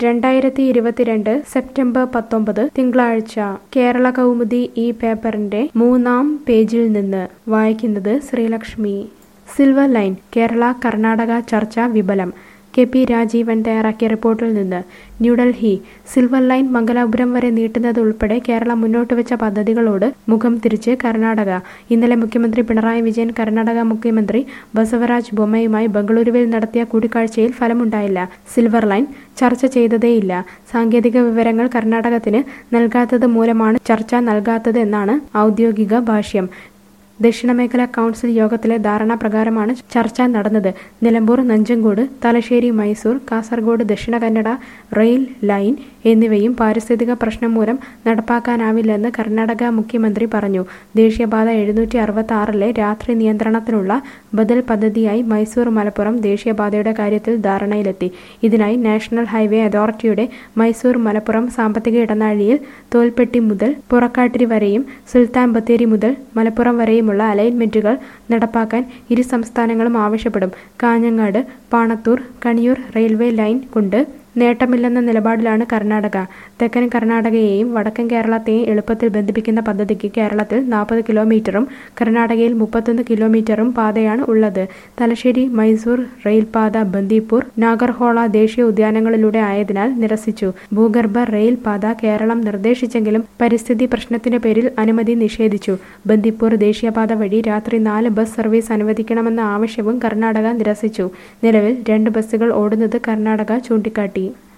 രണ്ടായിരത്തി ഇരുപത്തിരണ്ട് സെപ്റ്റംബർ പത്തൊമ്പത് തിങ്കളാഴ്ച കേരള കൗമുദി ഈ പേപ്പറിന്റെ മൂന്നാം പേജിൽ നിന്ന് വായിക്കുന്നത് ശ്രീലക്ഷ്മി സിൽവർ ലൈൻ കേരള കർണാടക ചർച്ച വിപലം കെ പി രാജീവൻ തയ്യാറാക്കിയ റിപ്പോർട്ടിൽ നിന്ന് ന്യൂഡൽഹി സിൽവർ ലൈൻ മംഗലാപുരം വരെ നീട്ടുന്നത് ഉൾപ്പെടെ കേരളം മുന്നോട്ട് വെച്ച പദ്ധതികളോട് മുഖം തിരിച്ച് കർണാടക ഇന്നലെ മുഖ്യമന്ത്രി പിണറായി വിജയൻ കർണാടക മുഖ്യമന്ത്രി ബസവരാജ് ബൊമ്മയുമായി ബംഗളൂരുവിൽ നടത്തിയ കൂടിക്കാഴ്ചയിൽ ഫലമുണ്ടായില്ല സിൽവർ ലൈൻ ചർച്ച ചെയ്തതേയില്ല സാങ്കേതിക വിവരങ്ങൾ കർണാടകത്തിന് നൽകാത്തത് മൂലമാണ് ചർച്ച നൽകാത്തത് എന്നാണ് ഔദ്യോഗിക ഭാഷ്യം ദക്ഷിണമേഖലാ കൗൺസിൽ യോഗത്തിലെ ധാരണ പ്രകാരമാണ് ചർച്ച നടന്നത് നിലമ്പൂർ നഞ്ചങ്കോട് തലശ്ശേരി മൈസൂർ കാസർഗോഡ് ദക്ഷിണ കന്നഡ റെയിൽ ലൈൻ എന്നിവയും പാരിസ്ഥിതിക പ്രശ്നം മൂലം നടപ്പാക്കാനാവില്ലെന്ന് കർണാടക മുഖ്യമന്ത്രി പറഞ്ഞു ദേശീയപാത എഴുന്നൂറ്റി അറുപത്തി ആറിലെ രാത്രി നിയന്ത്രണത്തിനുള്ള ബദൽ പദ്ധതിയായി മൈസൂർ മലപ്പുറം ദേശീയപാതയുടെ കാര്യത്തിൽ ധാരണയിലെത്തി ഇതിനായി നാഷണൽ ഹൈവേ അതോറിറ്റിയുടെ മൈസൂർ മലപ്പുറം സാമ്പത്തിക ഇടനാഴിയിൽ തോൽപ്പെട്ടി മുതൽ പുറക്കാട്ടിരി വരെയും സുൽത്താൻ ബത്തേരി മുതൽ മലപ്പുറം വരെയുമുള്ള അലൈൻമെന്റുകൾ നടപ്പാക്കാൻ ഇരു സംസ്ഥാനങ്ങളും ആവശ്യപ്പെടും കാഞ്ഞങ്ങാട് പാണത്തൂർ കണിയൂർ റെയിൽവേ ലൈൻ കൊണ്ട് നേട്ടമില്ലെന്ന നിലപാടിലാണ് കർണാടക തെക്കൻ കർണാടകയെയും വടക്കൻ കേരളത്തെയും എളുപ്പത്തിൽ ബന്ധിപ്പിക്കുന്ന പദ്ധതിക്ക് കേരളത്തിൽ നാൽപ്പത് കിലോമീറ്ററും കർണാടകയിൽ മുപ്പത്തൊന്ന് കിലോമീറ്ററും പാതയാണ് ഉള്ളത് തലശ്ശേരി മൈസൂർ റെയിൽപാത ബന്ദിപ്പൂർ നാഗർഹോള ദേശീയ ഉദ്യാനങ്ങളിലൂടെ ആയതിനാൽ നിരസിച്ചു ഭൂഗർഭ റെയിൽ പാത കേരളം നിർദ്ദേശിച്ചെങ്കിലും പരിസ്ഥിതി പ്രശ്നത്തിന്റെ പേരിൽ അനുമതി നിഷേധിച്ചു ബന്ദിപ്പൂർ ദേശീയപാത വഴി രാത്രി നാല് ബസ് സർവീസ് അനുവദിക്കണമെന്ന ആവശ്യവും കർണാടക നിരസിച്ചു നിലവിൽ രണ്ട് ബസ്സുകൾ ഓടുന്നത് കർണാടക ചൂണ്ടിക്കാട്ടി